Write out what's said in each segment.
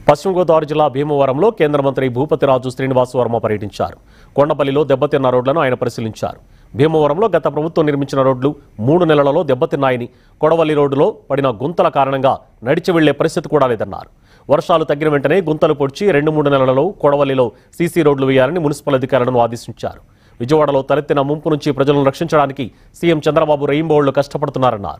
పశ్చిమ గోదావరి జిల్లా భీమవరంలో కేంద్ర మంత్రి భూపతిరాజు శ్రీనివాస్ వర్మ పర్యటించారు కొండపల్లిలో దెబ్బతిన్న రోడ్లను ఆయన పరిశీలించారు భీమవరంలో గత ప్రభుత్వం నిర్మించిన రోడ్లు మూడు నెలలలో దెబ్బతిన్నాయని కొడవల్లి రోడ్డులో పడిన గుంతల కారణంగా నడిచి వెళ్లే పరిస్థితి కూడా లేదన్నారు వర్షాలు తగ్గిన వెంటనే గుంతలు పొడిచి రెండు మూడు నెలలలో కొడవల్లిలో సీసీ రోడ్లు వేయాలని మున్సిపల్ అధికారులను ఆదేశించారు విజయవాడలో తలెత్తిన ముంపు నుంచి ప్రజలను రక్షించడానికి సీఎం చంద్రబాబు రెయిన్బోళ్లు కష్టపడుతున్నారన్నారు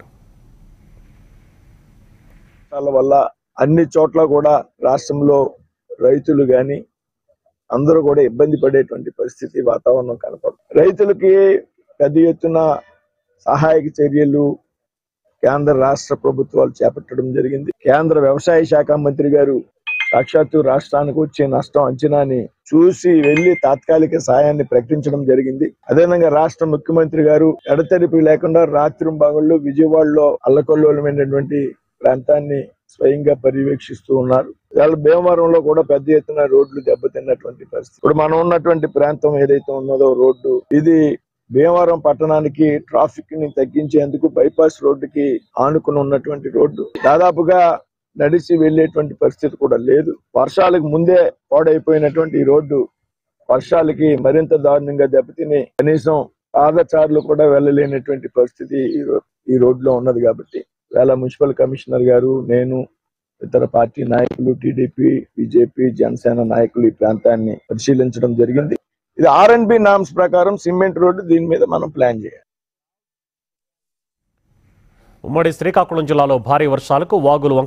వర్షాల వల్ల అన్ని చోట్ల కూడా రాష్ట్రంలో రైతులు గాని అందరూ కూడా ఇబ్బంది పడేటువంటి పరిస్థితి వాతావరణం కనపడుతుంది రైతులకి పెద్ద ఎత్తున సహాయక చర్యలు కేంద్ర రాష్ట్ర ప్రభుత్వాలు చేపట్టడం జరిగింది కేంద్ర వ్యవసాయ శాఖ మంత్రి గారు సాక్షాత్తు రాష్ట్రానికి వచ్చే నష్టం అంచనాని చూసి వెళ్లి తాత్కాలిక సాయాన్ని ప్రకటించడం జరిగింది అదేవిధంగా రాష్ట్ర ముఖ్యమంత్రి గారు ఎడతెరిపి లేకుండా రాత్రి భాగంలో విజయవాడలో అల్లకొల్లోలమైనటువంటి ప్రాంతాన్ని స్వయంగా పర్యవేక్షిస్తూ ఉన్నారు ఇవాళ భీమవరంలో కూడా పెద్ద ఎత్తున రోడ్లు దెబ్బతిన్నటువంటి పరిస్థితి ఇప్పుడు మనం ఉన్నటువంటి ప్రాంతం ఏదైతే ఉన్నదో రోడ్డు ఇది భీమవరం పట్టణానికి ట్రాఫిక్ ని తగ్గించేందుకు బైపాస్ రోడ్డుకి ఆనుకుని ఉన్నటువంటి రోడ్డు దాదాపుగా నడిచి వెళ్ళేటువంటి పరిస్థితి కూడా లేదు వర్షాలకు ముందే పాడైపోయినటువంటి ఈ రోడ్డు వర్షాలకి మరింత దారుణంగా దెబ్బతిని కనీసం పాదచారులు కూడా వెళ్ళలేనటువంటి పరిస్థితి ఈ రో- ఈ రోడ్లో ఉన్నది కాబట్టి వేళ మున్సిపల్ కమిషనర్ గారు నేను ఇతర పార్టీ నాయకులు టీడీపీ బీజేపీ జనసేన నాయకులు ఈ ప్రాంతాన్ని పరిశీలించడం జరిగింది ఇది ఆర్ అండ్ బి నామ్స్ ప్రకారం సిమెంట్ రోడ్డు దీని మీద మనం ప్లాన్ చేయాలి ఉమ్మడి శ్రీకాకుళం జిల్లాలో భారీ వర్షాలకు వాగులు